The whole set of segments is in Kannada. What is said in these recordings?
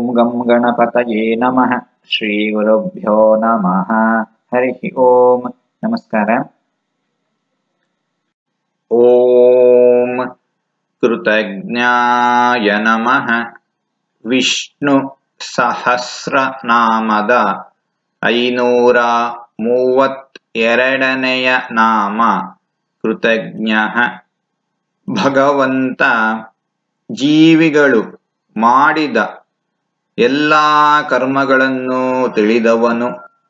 ಗಂ ಗಣಪತಯೇ ನಮಃ ಶ್ರೀ ಗುರುಭ್ಯೋ ನಮಃ ಹರಿ ಓಂ ನಮಸ್ಕಾರ ಓಂ ಕೃತಜ್ಞಾಯ ನಮಃ ವಿಷ್ಣು ಸಹಸ್ರನಾಮದ ಐನೂರ ಮೂವತ್ತೆರಡನೆಯ ನಾಮ ಕೃತಜ್ಞ ಭಗವಂತ ಜೀವಿಗಳು ಮಾಡಿದ ಎಲ್ಲ ಕರ್ಮಗಳನ್ನು ತಿಳಿದವನು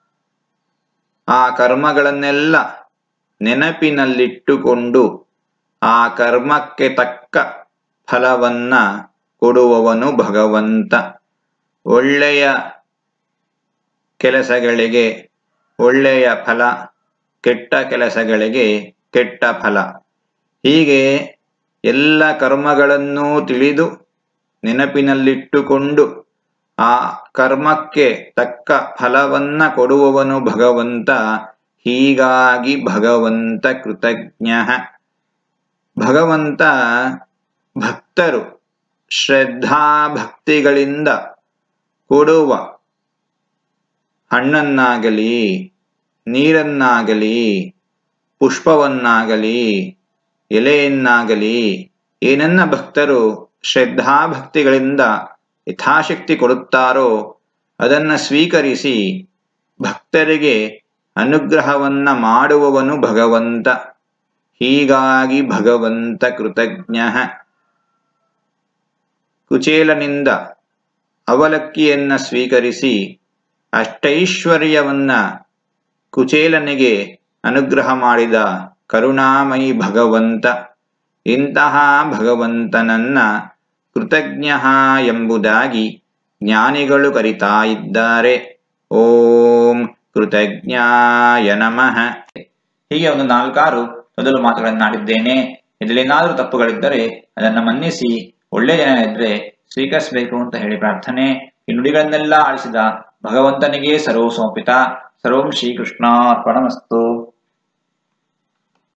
ಆ ಕರ್ಮಗಳನ್ನೆಲ್ಲ ನೆನಪಿನಲ್ಲಿಟ್ಟುಕೊಂಡು ಆ ಕರ್ಮಕ್ಕೆ ತಕ್ಕ ಫಲವನ್ನ ಕೊಡುವವನು ಭಗವಂತ ಒಳ್ಳೆಯ ಕೆಲಸಗಳಿಗೆ ಒಳ್ಳೆಯ ಫಲ ಕೆಟ್ಟ ಕೆಲಸಗಳಿಗೆ ಕೆಟ್ಟ ಫಲ ಹೀಗೆ ಎಲ್ಲ ಕರ್ಮಗಳನ್ನೂ ತಿಳಿದು ನೆನಪಿನಲ್ಲಿಟ್ಟುಕೊಂಡು ಆ ಕರ್ಮಕ್ಕೆ ತಕ್ಕ ಫಲವನ್ನ ಕೊಡುವವನು ಭಗವಂತ ಹೀಗಾಗಿ ಭಗವಂತ ಕೃತಜ್ಞ ಭಗವಂತ ಭಕ್ತರು ಶ್ರದ್ಧಾ ಭಕ್ತಿಗಳಿಂದ ಕೊಡುವ ಹಣ್ಣನ್ನಾಗಲಿ ನೀರನ್ನಾಗಲಿ ಪುಷ್ಪವನ್ನಾಗಲಿ ಎಲೆಯನ್ನಾಗಲಿ ಏನನ್ನ ಭಕ್ತರು ಶ್ರದ್ಧಾಭಕ್ತಿಗಳಿಂದ ಯಥಾಶಕ್ತಿ ಕೊಡುತ್ತಾರೋ ಅದನ್ನ ಸ್ವೀಕರಿಸಿ ಭಕ್ತರಿಗೆ ಅನುಗ್ರಹವನ್ನ ಮಾಡುವವನು ಭಗವಂತ ಹೀಗಾಗಿ ಭಗವಂತ ಕೃತಜ್ಞ ಕುಚೇಲನಿಂದ ಅವಲಕ್ಕಿಯನ್ನ ಸ್ವೀಕರಿಸಿ ಅಷ್ಟೈಶ್ವರ್ಯವನ್ನ ಕುಚೇಲನಿಗೆ ಅನುಗ್ರಹ ಮಾಡಿದ ಕರುಣಾಮಯಿ ಭಗವಂತ ಇಂತಹ ಭಗವಂತನನ್ನ ಕೃತಜ್ಞ ಎಂಬುದಾಗಿ ಜ್ಞಾನಿಗಳು ಕರಿತಾ ಇದ್ದಾರೆ ಓಂ ಕೃತಜ್ಞಾಯ ನಮಃ ಹೀಗೆ ಒಂದು ನಾಲ್ಕಾರು ಮೊದಲು ಮಾತುಗಳನ್ನಾಡಿದ್ದೇನೆ ಇದರಲ್ಲೇನಾದರೂ ತಪ್ಪುಗಳಿದ್ದರೆ ಅದನ್ನ ಮನ್ನಿಸಿ ಒಳ್ಳೆಯ ಜನ ಇದ್ರೆ ಸ್ವೀಕರಿಸಬೇಕು ಅಂತ ಹೇಳಿ ಪ್ರಾರ್ಥನೆ ಈ ನುಡಿಗಳನ್ನೆಲ್ಲ ಆಳಿಸಿದ ಭಗವಂತನಿಗೆ ಸರ್ವ ಸೋಂಪಿತ ಸರ್ವಂ ಶ್ರೀಕೃಷ್ಣ ಅರ್ಪಣಮಸ್ತು